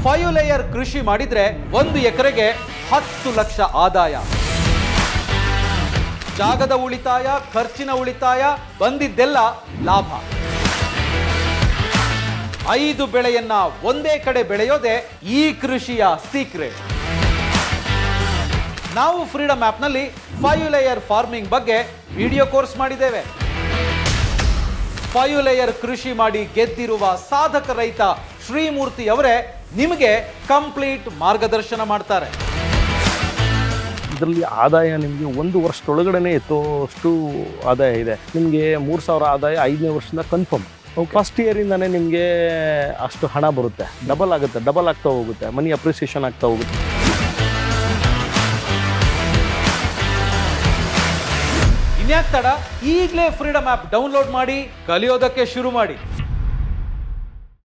five layer ಕೃಷಿ ಮಾಡಿದ್ರೆ ಒಂದು ಎಕರೆಗೆ ಹತ್ತು ಲಕ್ಷ ಆದಾಯ ಜಾಗದ ಉಳಿತಾಯ ಖರ್ಚಿನ ಉಳಿತಾಯ ಬಂದಿದ್ದೆಲ್ಲ ಲಾಭ ಐದು ಬೆಳೆಯನ್ನ ಒಂದೇ ಕಡೆ ಬೆಳೆಯೋದೇ ಈ ಕೃಷಿಯ ಸೀಕ್ರೆಟ್ ನಾವು ಫ್ರೀಡಮ್ ಆ್ಯಪ್ನಲ್ಲಿ ಫೈವ್ ಲೇಯರ್ ಫಾರ್ಮಿಂಗ್ ಬಗ್ಗೆ ವಿಡಿಯೋ ಕೋರ್ಸ್ ಮಾಡಿದ್ದೇವೆ ಫೈವ್ ಲೇಯರ್ ಕೃಷಿ ಮಾಡಿ ಗೆದ್ದಿರುವ ಸಾಧಕ ರೈತ ಶ್ರೀಮೂರ್ತಿ ಅವರೇ ನಿಮಗೆ ಕಂಪ್ಲೀಟ್ ಮಾರ್ಗದರ್ಶನ ಮಾಡ್ತಾರೆ ಇದರಲ್ಲಿ ಆದಾಯ ನಿಮಗೆ ಒಂದು ವರ್ಷದೊಳಗಡೆ ಎತ್ತೋಷ್ಟು ಆದಾಯ ಇದೆ ನಿಮಗೆ ಮೂರು ಸಾವಿರ ಆದಾಯ ಐದನೇ ವರ್ಷದಿಂದ ಕನ್ಫರ್ಮ್ ಫಸ್ಟ್ ಇಯರಿಂದನೇ ನಿಮಗೆ ಅಷ್ಟು ಹಣ ಬರುತ್ತೆ ಡಬಲ್ ಆಗುತ್ತೆ ಡಬಲ್ ಆಗ್ತಾ ಹೋಗುತ್ತೆ ಮನಿ ಅಪ್ರಿಸಿಯೇಷನ್ ಆಗ್ತಾ ಹೋಗುತ್ತೆ ಇನ್ಯಾಕ್ ತಡ ಈಗಲೇ ಫ್ರೀಡಮ್ ಆ್ಯಪ್ ಡೌನ್ಲೋಡ್ ಮಾಡಿ ಕಲಿಯೋದಕ್ಕೆ ಶುರು ಮಾಡಿ